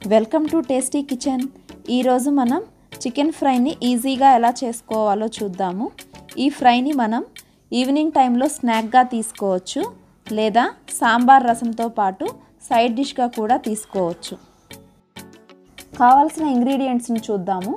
welcome to tasty kitchen ఈరోజు మనం chicken ఫ్రైని ఈజీగా ఎలా చేసుకోవాలో చూద్దాము ఈ ఫ్రైని మనం ఈవినింగ్ టైంలో స్నాక్గా తీసుకోవచ్చు లేదా సాంబార్ రసంతో పాటు సైడ్ డిష్గా కూడా తీసుకోవచ్చు కావాల్సిన ఇంగ్రీడియంట్స్ని చూద్దాము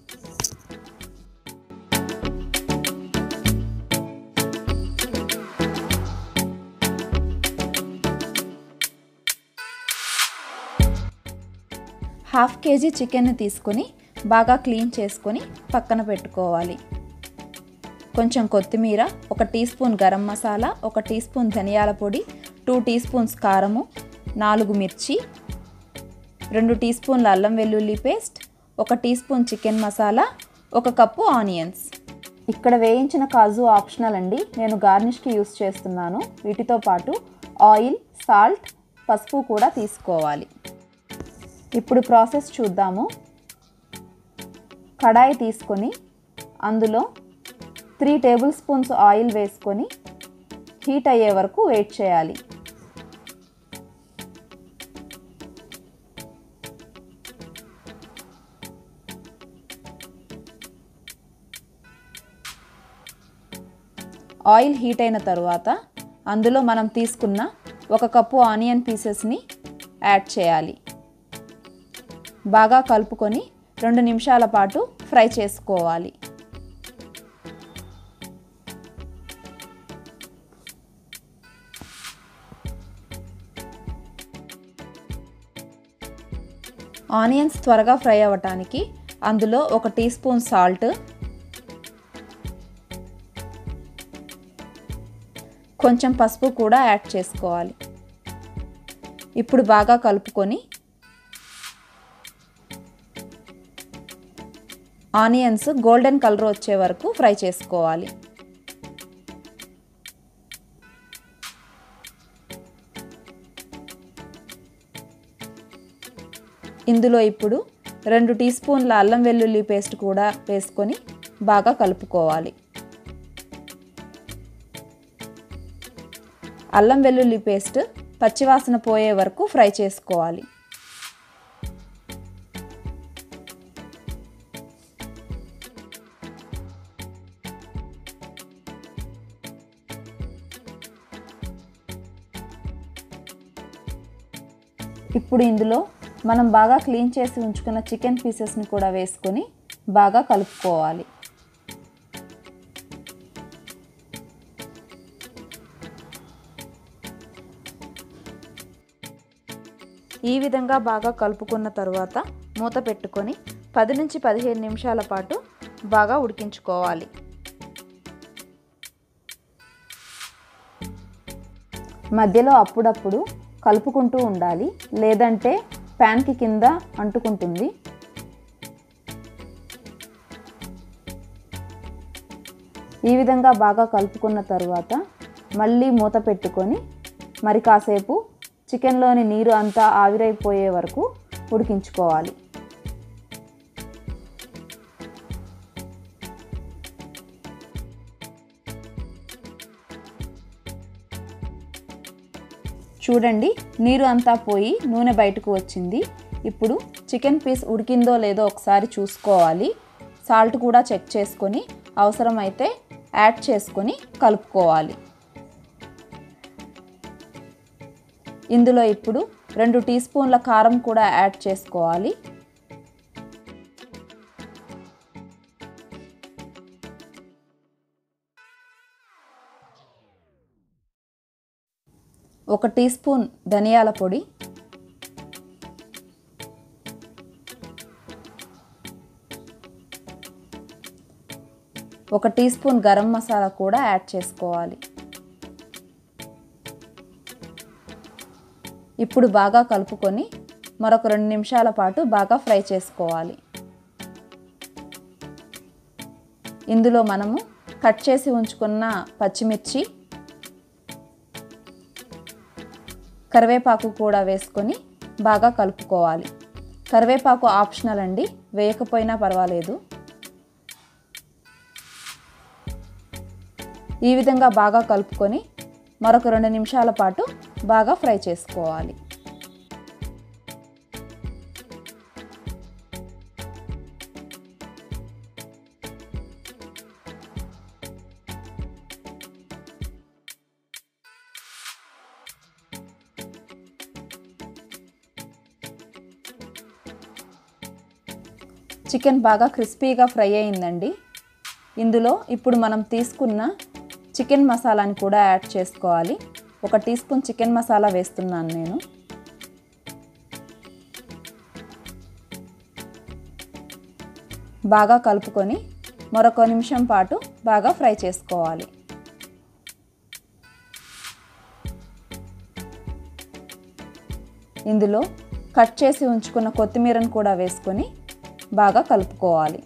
హాఫ్ కేజీ చికెన్ని తీసుకొని బాగా క్లీన్ చేసుకొని పక్కన పెట్టుకోవాలి కొంచెం కొత్తిమీర ఒక టీ స్పూన్ గరం మసాలా ఒక టీ స్పూన్ ధనియాల పొడి టూ టీ స్పూన్స్ కారము నాలుగు మిర్చి రెండు టీ స్పూన్ల అల్లం వెల్లుల్లి పేస్ట్ ఒక టీ స్పూన్ చికెన్ మసాలా ఒక కప్పు ఆనియన్స్ ఇక్కడ వేయించిన కాజు ఆప్షనల్ అండి నేను గార్నిష్కి యూస్ చేస్తున్నాను వీటితో పాటు ఆయిల్ సాల్ట్ పసుపు కూడా తీసుకోవాలి ఇప్పుడు ప్రాసెస్ చూద్దాము కడాయి తీసుకొని అందులో త్రీ టేబుల్ స్పూన్స్ ఆయిల్ వేసుకొని హీట్ అయ్యే వరకు వెయిట్ చేయాలి ఆయిల్ హీట్ అయిన తర్వాత అందులో మనం తీసుకున్న ఒక కప్పు ఆనియన్ పీసెస్ని యాడ్ చేయాలి బాగా కలుపుకొని రెండు నిమిషాల పాటు ఫ్రై చేసుకోవాలి ఆనియన్స్ త్వరగా ఫ్రై అవ్వటానికి అందులో ఒక టీ స్పూన్ సాల్ట్ కొంచెం పసుపు కూడా యాడ్ చేసుకోవాలి ఇప్పుడు బాగా కలుపుకొని ఆనియన్స్ గోల్డెన్ కలర్ వచ్చే వరకు ఫ్రై చేసుకోవాలి ఇందులో ఇప్పుడు రెండు టీ స్పూన్ల అల్లం వెల్లుల్లి పేస్ట్ కూడా వేసుకొని బాగా కలుపుకోవాలి అల్లం వెల్లుల్లి పేస్ట్ పచ్చివాసన పోయే వరకు ఫ్రై చేసుకోవాలి ఇప్పుడు ఇందులో మనం బాగా క్లీన్ చేసి ఉంచుకున్న చికెన్ పీసెస్ని కూడా వేసుకొని బాగా కలుపుకోవాలి ఈ విధంగా బాగా కలుపుకున్న తర్వాత మూత పెట్టుకొని పది నుంచి పదిహేను నిమిషాల పాటు బాగా ఉడికించుకోవాలి మధ్యలో అప్పుడప్పుడు కలుపుకుంటూ ఉండాలి లేదంటే ప్యాన్కి కింద అంటుకుంటుంది ఈ విధంగా బాగా కలుపుకున్న తర్వాత మళ్ళీ మూత పెట్టుకొని మరి కాసేపు చికెన్లోని నీరు అంతా ఆవిరైపోయే వరకు ఉడికించుకోవాలి చూడండి నీరు అంతా పోయి నూనె బయటకు వచ్చింది ఇప్పుడు చికెన్ పీస్ ఉడికిందో లేదో ఒకసారి చూసుకోవాలి సాల్ట్ కూడా చెక్ చేసుకొని అవసరమైతే యాడ్ చేసుకొని కలుపుకోవాలి ఇందులో ఇప్పుడు రెండు టీ స్పూన్ల కారం కూడా యాడ్ చేసుకోవాలి ఒక టీ స్పూన్ ధనియాల పొడి ఒక టీ స్పూన్ గరం మసాలా కూడా యాడ్ చేసుకోవాలి ఇప్పుడు బాగా కలుపుకొని మరొక రెండు నిమిషాల పాటు బాగా ఫ్రై చేసుకోవాలి ఇందులో మనము కట్ చేసి ఉంచుకున్న పచ్చిమిర్చి కరివేపాకు కూడా వేసుకొని బాగా కలుపుకోవాలి కరివేపాకు ఆప్షనల్ అండి వేయకపోయినా పర్వాలేదు ఈ విధంగా బాగా కలుపుకొని మరొక రెండు నిమిషాల పాటు బాగా ఫ్రై చేసుకోవాలి చికెన్ బాగా క్రిస్పీగా ఫ్రై అయిందండి ఇందులో ఇప్పుడు మనం తీసుకున్న చికెన్ మసాలాని కూడా యాడ్ చేసుకోవాలి ఒక టీ స్పూన్ చికెన్ మసాలా వేస్తున్నాను నేను బాగా కలుపుకొని మరొక నిమిషం పాటు బాగా ఫ్రై చేసుకోవాలి ఇందులో కట్ చేసి ఉంచుకున్న కొత్తిమీరను కూడా వేసుకొని బాగా కలుపుకోవాలి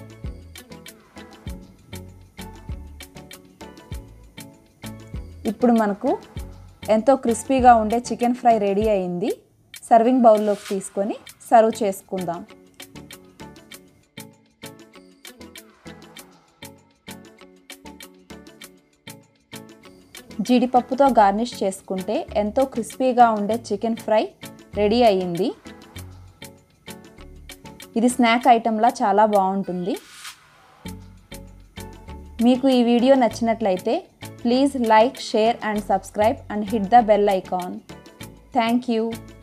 ఇప్పుడు మనకు ఎంతో క్రిస్పీగా ఉండే చికెన్ ఫ్రై రెడీ అయింది సర్వింగ్ బౌల్లోకి తీసుకొని సర్వ్ చేసుకుందాం జీడిపప్పుతో గార్నిష్ చేసుకుంటే ఎంతో క్రిస్పీగా ఉండే చికెన్ ఫ్రై రెడీ అయ్యింది ఇది స్నాక్ ఐటెంలా చాలా బాగుంటుంది మీకు ఈ వీడియో నచ్చినట్లయితే please like share and subscribe and hit the bell icon thank you